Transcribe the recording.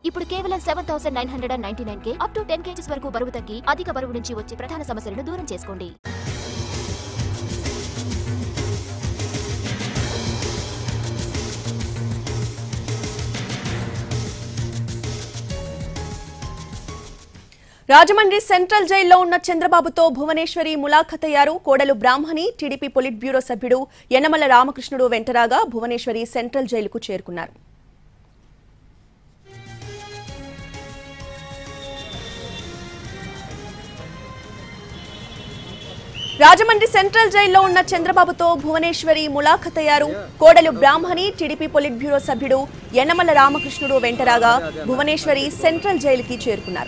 ఇప్పుడు కేవలం seven thousand nine hundred and ninety nine కే అప్ టు టెన్ కేజీస్ వరకు బరువు తగ్గి అధిక బరువు నుంచి వచ్చే ప్రధాన సమస్యలను దూరం చేసుకోండి రాజమండ్రి సెంట్రల్ జైల్లో ఉన్న చంద్రబాబుతో భువనేశ్వరి ములాఖత్ అయ్యారు కోడలు బ్రాహ్మణి టీడీపీ పొలిట్ బ్యూరో సభ్యుడు యనమల రామకృష్ణుడు వెంటరాగా భువనేశ్వరి సెంట్రల్ జైలుకు చేరుకున్నారు రాజమండ్రి సెంట్రల్ జైల్లో ఉన్న చంద్రబాబుతో భువనేశ్వరి ములాఖత్ అయ్యారు కోడలు బ్రాహ్మణి టీడీపీ పొలిట్ బ్యూరో సభ్యుడు యనమల రామకృష్ణుడు వెంటరాగా భువనేశ్వరి సెంట్రల్ జైలుకి చేరుకున్నారు